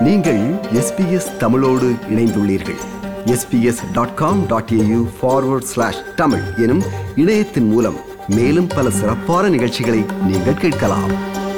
நீங்கள் எஸ்பிஎஸ் தமிழோடு இணைந்துள்ளீர்கள் SBS dot com dot AU forward slash Tamil எனும் இணையத்தின் மூலம் மேலும் பல சிறப்பான நிகழ்ச்சிகளை நீங்கள் கேட்கலாம்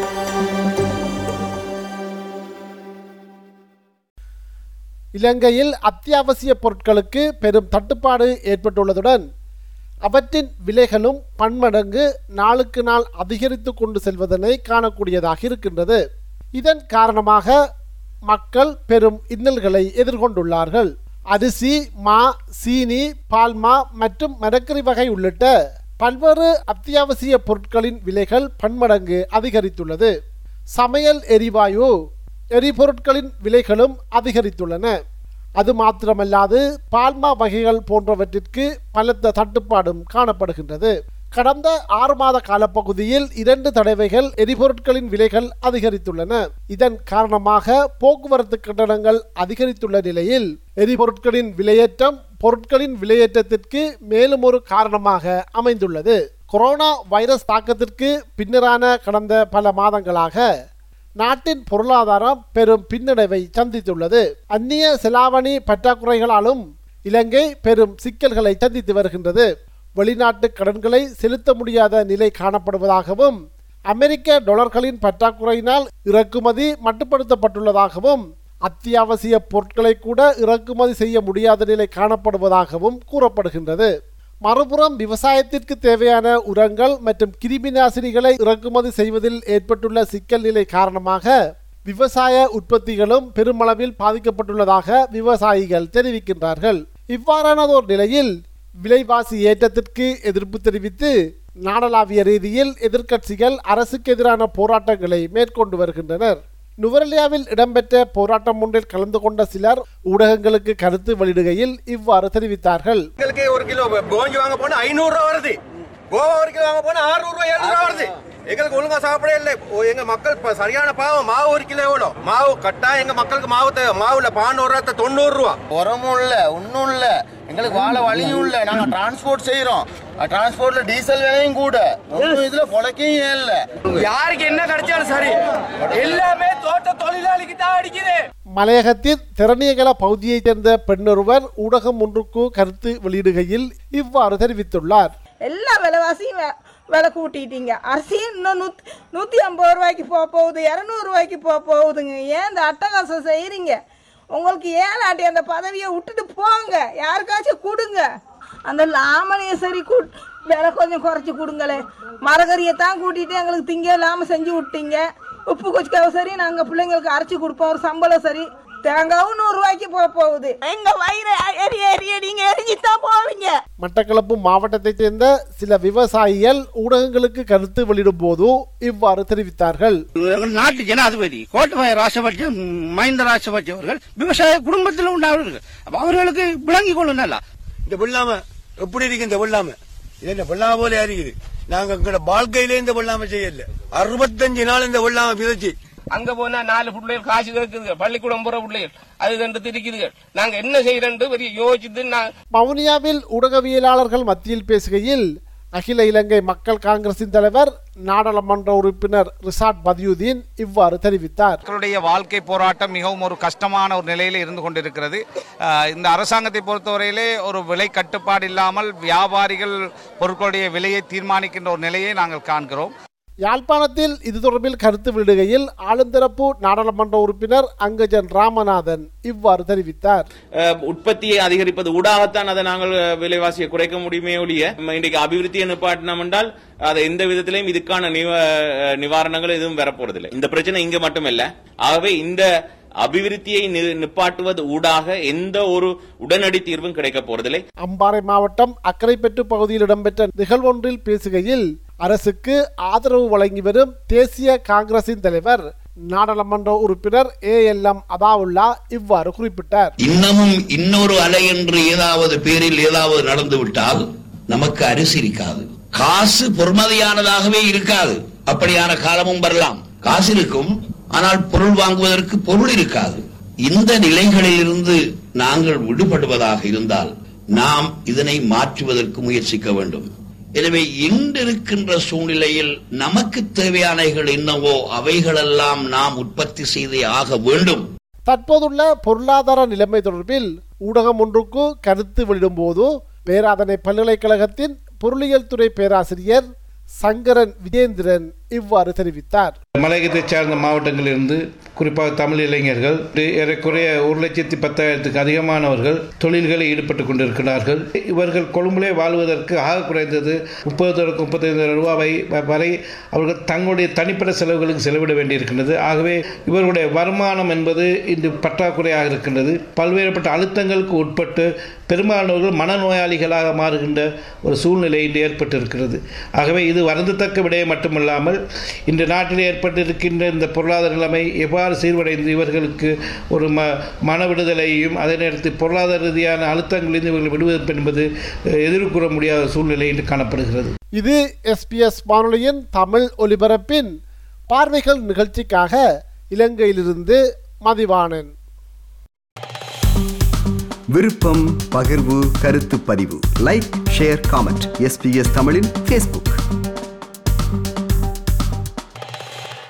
இலங்கையில் அத்தியாவசிய பொருட்களுக்கு பெரும் தட்டுப்பாடு ஏற்பட்டுள்ளதுடன் அவற்றின் விலைகளும் பன்மடங்கு நாளுக்கு நாள் அதிகரித்து கொண்டு செல்வதனை காணக்கூடியதாக இருக்கின்றது இதன் காரணமாக மக்கள் பெரும் இன்னல்களை எதிர்கொண்டுள்ளார்கள் அரிசி மா சீனி பால்மா மற்றும் மரக்கறி வகை உள்ளிட்ட பல்வேறு அத்தியாவசிய பொருட்களின் விலைகள் பன்மடங்கு அதிகரித்துள்ளது சமையல் எரிவாயு எரிபொருட்களின் விலைகளும் அதிகரித்துள்ளன அது மாத்திரமல்லாது பால்மா வகைகள் போன்றவற்றிற்கு பலத்த தட்டுப்பாடும் காணப்படுகின்றது கடந்த ஆறு மாத காலப்பகுதியில் இரண்டு தடவைகள் எரிபொருட்களின் விலைகள் அதிகரித்துள்ளன இதன் காரணமாக போக்குவரத்து கட்டணங்கள் அதிகரித்துள்ள நிலையில் எரிபொருட்களின் விலையேற்றம் பொருட்களின் விலையேற்றத்திற்கு மேலும் ஒரு காரணமாக அமைந்துள்ளது கொரோனா வைரஸ் தாக்கத்திற்கு பின்னரான கடந்த பல மாதங்களாக நாட்டின் பொருளாதாரம் பெரும் பின்னடைவை சந்தித்துள்ளது அந்நிய செலாவணி பற்றாக்குறைகளாலும் இலங்கை பெரும் சிக்கல்களை சந்தித்து வருகின்றது வெளிநாட்டு கடன்களை செலுத்த முடியாத நிலை காணப்படுவதாகவும் அமெரிக்க டாலர்களின் பற்றாக்குறையினால் இறக்குமதி மட்டுப்படுத்தப்பட்டுள்ளதாகவும் அத்தியாவசிய பொருட்களை கூட இறக்குமதி செய்ய முடியாத நிலை காணப்படுவதாகவும் கூறப்படுகின்றது மறுபுறம் விவசாயத்திற்கு தேவையான உரங்கள் மற்றும் கிருமி நாசினிகளை இறக்குமதி செய்வதில் ஏற்பட்டுள்ள சிக்கல் நிலை காரணமாக விவசாய உற்பத்திகளும் பெருமளவில் பாதிக்கப்பட்டுள்ளதாக விவசாயிகள் தெரிவிக்கின்றார்கள் இவ்வாறானதோர் நிலையில் விலைவாசி ஏற்றத்திற்கு எதிர்ப்பு தெரிவித்து நாடளாவிய ரீதியில் எதிர்க்கட்சிகள் அரசுக்கு எதிரான போராட்டங்களை மேற்கொண்டு வருகின்றனர் நுவரெலியாவில் இடம்பெற்ற போராட்டம் ஒன்றில் கலந்து கொண்ட சிலர் ஊடகங்களுக்கு கருத்து வெளியிடுகையில் இவ்வாறு தெரிவித்தார்கள் எங்களுக்கு ஒரு கிலோ கோஞ்சி வாங்க போனா ஐநூறு ரூபா வருது கோவா ஒரு கிலோ வாங்க போனா ஆறுநூறு ரூபாய் எழுநூறு ரூபா வருது எங்களுக்கு ஒழுங்கா சாப்பிடவே இல்லை ஓ, எங்க மக்கள் இப்ப சரியான பாவம் மாவு ஒரு கிலோ எவ்வளோ மாவு கட்டா எங்க மக்களுக்கு மாவு தேவை மாவுல பானூறு ரூபா தொண்ணூறு ரூபா உரமும் இல்ல ஒன்றும் இல்ல எங்களுக்கு வாழ வழியும் இல்ல நாங்க டிரான்ஸ்போர்ட் செய்யறோம் டிரான்ஸ்போர்ட்ல டீசல் விலையும் கூட ஒன்றும் இதுல பொழைக்கையும் இல்ல யாருக்கு என்ன கிடைச்சாலும் சரி எல்லாமே தோட்ட தொழிலாளிக்கு தான் அடிக்குது மலையகத்தின் திறனியகல பகுதியைச் சேர்ந்த பெண்ணொருவர் ஊடகம் ஒன்றுக்கு கருத்து வெளியிடுகையில் இவ்வாறு தெரிவித்துள்ளார் எல்லா விலைவாசியும் வே- விலை கூட்டிட்டீங்க அரிசி இன்னும் நூத் நூற்றி ஐம்பது ரூபாய்க்கு போக போகுது இரநூறு ரூபாய்க்கு போக போகுதுங்க ஏன் இந்த அட்டகாசம் செய்கிறீங்க உங்களுக்கு ஏலாட்டி அந்த பதவியை விட்டுட்டு போங்க யாருக்காச்சும் கொடுங்க அந்த லாமணியை சரி கூ விலை கொஞ்சம் குறைச்சி கொடுங்களே மரகரியை தான் கூட்டிட்டு எங்களுக்கு திங்க இல்லாமல் செஞ்சு விட்டீங்க உப்பு கொச்சிக்காவை சரி நாங்கள் பிள்ளைங்களுக்கு அரைச்சி கொடுப்போம் ஒரு சம்பளம் சரி தேங்காவும் நூறுரூவாய்க்கு போக போகுது எங்கள் வயிறு எரிய எரிய நீங்கள் எரிஞ்சு தான் போவீங்க மட்டக்களப்பு மாவட்டத்தைச் சேர்ந்த சில விவசாயிகள் ஊடகங்களுக்கு கருத்து வெளியிடும் போது இவ்வாறு தெரிவித்தார்கள் எங்கள் நாட்டு ஜனாதிபதி கோட்டபாய ராசபட்சம் மஹிந்த ராசபட்ச அவர்கள் விவசாய குடும்பத்தில் உண்டானவர்கள் அப்ப அவர்களுக்கு விளங்கி கொள்ளணும் இந்த வெள்ளாம எப்படி இருக்கு இந்த வெள்ளாம இது என்ன வெள்ளாம போல இருக்குது நாங்க எங்களோட வாழ்க்கையிலே இந்த வெள்ளாம செய்யல அறுபத்தஞ்சு நாள் இந்த வெள்ளாம விதைச்சு அங்க போனா நாலு பிள்ளைகள் காசு கேக்குதுங்க பள்ளிக்கூடம் போற பிள்ளைகள் அது ரெண்டு திரிக்குதுங்க நாங்க என்ன செய்யறேன்னு பெரிய யோசிச்சுட்டு நான் மவுனியாவில் ஊடகவியலாளர்கள் மத்தியில் பேசுகையில் அகில இலங்கை மக்கள் காங்கிரசின் தலைவர் நாடாளுமன்ற உறுப்பினர் ரிசாட் பதியுதீன் இவ்வாறு தெரிவித்தார் மக்களுடைய வாழ்க்கை போராட்டம் மிகவும் ஒரு கஷ்டமான ஒரு நிலையில் இருந்து கொண்டிருக்கிறது அஹ் இந்த அரசாங்கத்தை பொறுத்தவரையிலே ஒரு விலை கட்டுப்பாடு இல்லாமல் வியாபாரிகள் பொருட்களுடைய விலையை தீர்மானிக்கின்ற ஒரு நிலையை நாங்கள் காண்கிறோம் யாழ்ப்பாணத்தில் இது தொடர்பில் கருத்து வெளியிடுகையில் ஆளுந்தரப்பு நாடாளுமன்ற உறுப்பினர் அங்கஜன் ராமநாதன் இவ்வாறு தெரிவித்தார் அஹ், உற்பத்தியை அதிகரிப்பது ஊடாகத்தான் அதை நாங்கள் அஹ், விலைவாசியை குறைக்க முடியுமே ஒழிய நம்ம இன்றைக்கு அபிவிருத்தியை நிப்பாட்டினோம் என்றால் அதை எந்த விதத்திலையும் இதுக்கான நிவ- அஹ், நிவாரணங்கள் எதுவும் வரப்போறதில்லை இந்த பிரச்சனை இங்க மட்டுமல்ல ஆகவே இந்த அபிவிருத்தியை நி- நிப்பாட்டுவது ஊடாக எந்த ஒரு உடனடி தீர்வும் கிடைக்க போறதில்லை அம்பாறை மாவட்டம் அக்கரைப்பற்று பகுதியில் இடம்பெற்ற நிகழ்வொன்றில் பேசுகையில் அரசுக்கு ஆதரவு வழங்கி வரும் தேசிய காங்கிரசின் தலைவர் நாடாளுமன்ற உறுப்பினர் ஏ எல் எம் அதாவுல்லா இவ்வாறு குறிப்பிட்டார் இன்னமும் இன்னொரு அலை என்று ஏதாவது பேரில் ஏதாவது நடந்து விட்டால் நமக்கு அரிசி இருக்காது காசு பொறுமதியானதாகவே இருக்காது அப்படியான காலமும் வரலாம் காசு இருக்கும் ஆனால் பொருள் வாங்குவதற்கு பொருள் இருக்காது இந்த நிலைகளிலிருந்து நாங்கள் விடுபடுவதாக இருந்தால் நாம் இதனை மாற்றுவதற்கு முயற்சிக்க வேண்டும் எனவே இன்றிருக்கின்ற சூழ்நிலையில் நமக்கு தேவையானவைகள் என்னவோ அவைகளெல்லாம் நாம் உற்பத்தி செய்தே ஆக வேண்டும் தற்போதுள்ள பொருளாதார நிலைமை தொடர்பில் ஊடகம் ஒன்றுக்கு கருத்து வெளியிடும்போது பேராதனை பல்கலைக்கழகத்தின் பொருளியல் துறை பேராசிரியர் சங்கரன் விஜேந்திரன் இவ்வாறு தெரிவித்தார் மலையகத்தைச் சார்ந்த மாவட்டங்களிலிருந்து குறிப்பாக தமிழ் இளைஞர்கள் ஏறக்குறைய ஒரு லட்சத்தி பத்தாயிரத்துக்கு அதிகமானவர்கள் தொழில்களில் ஈடுபட்டு கொண்டிருக்கிறார்கள் இவர்கள் கொழும்பிலே வாழ்வதற்கு ஆக குறைந்தது முப்பது தொடக்கம் முப்பத்தைந்து ரூபாவை வரை அவர்கள் தங்களுடைய தனிப்பட்ட செலவுகளுக்கு செலவிட வேண்டியிருக்கின்றது ஆகவே இவர்களுடைய வருமானம் என்பது இன்று பற்றாக்குறையாக இருக்கின்றது பல்வேறுபட்ட அழுத்தங்களுக்கு உட்பட்டு பெரும்பாலானவர்கள் மனநோயாளிகளாக மாறுகின்ற ஒரு சூழ்நிலை இன்று ஏற்பட்டிருக்கிறது ஆகவே இது வருந்தத்தக்க விடயம் மட்டுமல்லாமல் இன்று நாட்டில் ஏற்பட்டிருக்கின்ற இந்த பொருளாதார நிலைமை எவ்வாறு சீர்வடைந்து இவர்களுக்கு ஒரு ம மன விடுதலையும் அதே நேரத்தில் பொருளாதார ரீதியான அழுத்தங்களிலிருந்து இவர்கள் விடுவது என்பது எதிர்கூற முடியாத சூழ்நிலை இன்று காணப்படுகிறது இது எஸ்பிஎஸ் வானொலியின் தமிழ் ஒலிபரப்பின் பார்வைகள் நிகழ்ச்சிக்காக இலங்கையிலிருந்து மதிவாணன் விருப்பம் பகிர்வு கருத்து பதிவு லைக் ஷேர் காமெண்ட் எஸ்பிஎஸ் தமிழின் ஃபேஸ்புக்